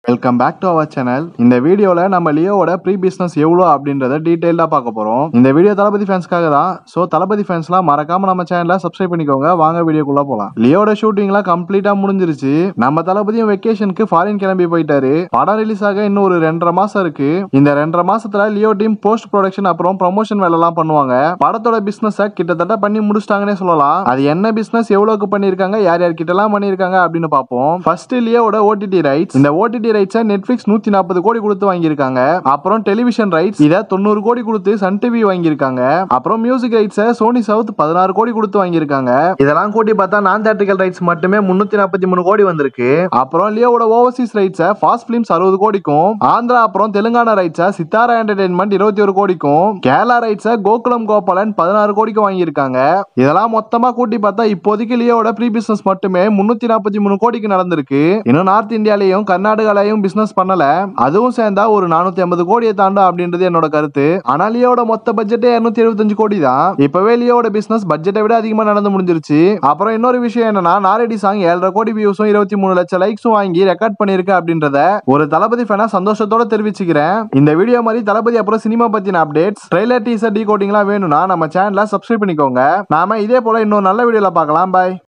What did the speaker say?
welcome back to our channel இந்த வீடியோல நம்ம லியோவோட ப்ரீ பிசினஸ் எவ்வளோ அப்படின்றத டீடைல்டா பார்க்க போறோம் இந்த வீடியோ தளபதி ஃபேன்ஸ்க்காக தான் ஸோ தளபதி ஃபேன்ஸ்லாம் மறக்காம நம்ம சேனலை சப்ஸ்கிரைப் பண்ணிக்கோங்க வாங்க வீடியோக்குள்ள போலாம் லியோட ஷூட்டிங்லாம் கம்ப்ளீட்டா முடிஞ்சிருச்சு நம்ம தளபதியும் வெக்கேஷனுக்கு ஃபாரின் கிளம்பி போயிட்டாரு படம் ரிலீஸ் ஆக இன்னும் ஒரு ரெண்டரை மாசம் இருக்கு இந்த ரெண்டரை மாசத்துல லியோ டீம் போஸ்ட் ப்ரொடக்ஷன் அப்புறம் ப்ரொமோஷன் வேலை எல்லாம் பண்ணுவாங்க படத்தோட பிசினஸ் கிட்டத்தட்ட பண்ணி முடிச்சிட்டாங்கன்னே சொல்லலாம் அது என்ன பிசினஸ் எவ்வளவுக்கு பண்ணிருக்காங்க யார் யார் கிட்ட எல்லாம் பண்ணிருக்காங்க அப்படின்னு பார்ப்போம் ஃபர்ஸ்ட் லியோட ஓடிடி ரைட்ஸ் இந்த ஓடிடி ரைட்ஸை நெட்ஃபிளிக்ஸ் நூத்தி நாற்பது கோடி கொடுத்து வாங்கியிருக்காங்க அப்புறம் டெலிவிஷன் ரைட்ஸ் இதை தொண்ணூறு கோடி கொடுத்து சன் டிவி வாங்கியிருக்காங்க அப்புறம் மியூசிக் ரைட்ஸை சோனி சவுத் பதினாறு கோடி கொடுத்து வாங்கியிருக்காங்க இதெல்லாம் கூட்டி பார்த்தா நான் தேட்டிக்கல் ரைட்ஸ் மட்டுமே முன்னூத்தி நாற்பத்தி மூணு கோடி வந்திருக்கு அப்புறம் லியோவோட ஓவர்சீஸ் ரைட்ஸை ஃபாஸ்ட் பிலிம்ஸ் அறுபது கோடிக்கும் ஆந்திரா அப்புறம் தெலுங்கானா ரைட்ஸை சித்தாரா என்டர்டைன்மெண்ட் இருபத்தி ஒரு கோடிக்கும் கேரளா ரைட்ஸை கோகுலம் கோபாலன் பதினாறு கோடிக்கும் வாங்கியிருக்காங்க இதெல்லாம் மொத்தமா கூட்டி பார்த்தா இப்போதைக்கு லியோவோட ப்ரீ பிசினஸ் மட்டுமே முன்னூத்தி நாற்பத்தி மூணு கோடிக்கு நடந்திருக்கு இன்னும் நார்த் இந்தியாலையும் கர்நாடகாலையும் பிசினஸ் பண்ணல அதுவும் சேர்ந்தா ஒரு நானூத்தி ஐம்பது கோடியை தாண்டும் அப்படின்றது என்னோட கருத்து ஆனா லியோட மொத்த பட்ஜெட்டே இருநூத்தி எழுபத்தஞ்சு கோடி தான் இப்பவே லியோட பிசினஸ் பட்ஜெட்டை விட அதிகமா நடந்து முடிஞ்சிருச்சு அப்புறம் இன்னொரு விஷயம் என்னன்னா நாரடி சாங் ஏழரை கோடி வியூஸும் இருபத்தி மூணு லட்சம் லைக்ஸும் வாங்கி ரெக்கார்ட் பண்ணிருக்கு அப்படின்றத ஒரு தளபதி ஃபேனா சந்தோஷத்தோட தெரிவிச்சுக்கிறேன் இந்த வீடியோ மாதிரி தளபதி அப்புறம் சினிமா பத்தின அப்டேட்ஸ் ட்ரெய்லர் டீசர் டீ கோட்டிங்லாம் வேணும்னா நம்ம சேனலை சப்ஸ்கிரைப் பண்ணிக்கோங்க நாம இதே போல இன்னொரு நல்ல வீடியோல பார்க்கலாம் பாய்